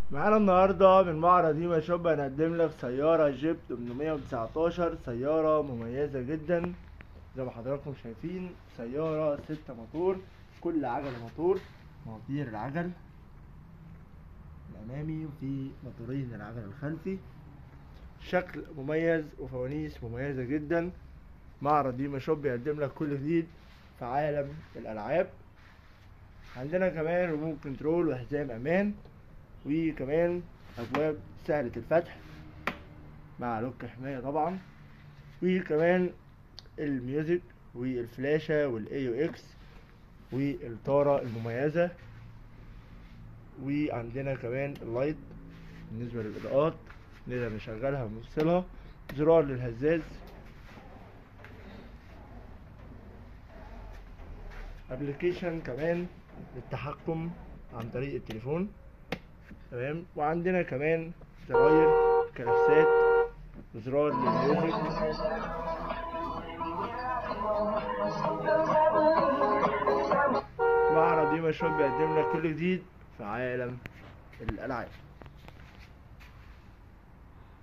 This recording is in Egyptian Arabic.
معانا النهاردة من معرض هيما شوب هنقدم لك سيارة جيب 819 سيارة مميزة جدا زي ما حضراتكم شايفين سيارة ستة موتور كل عجلة موتور مواتير العجل الأمامي وفي موتورين العجل الخلفي شكل مميز وفوانيس مميزة جدا معرض هيما شوب بيقدم لك كل جديد في عالم الألعاب عندنا كمان ريموت كنترول وحزام أمان وكمان ابواب سهلة الفتح مع لوك حماية طبعا وكمان الميوزك والفلاشة والاي يو اكس والطارة المميزة وعندنا كمان اللايت بالنسبة للإضاءات نقدر نشغلها ونفصلها زرار للهزاز ابلكيشن كمان للتحكم عن طريق التليفون تمام وعندنا كمان زراير كراسات وزرار للميوزك معرض يوم الشوب بيقدم لك كل جديد في عالم الالعاب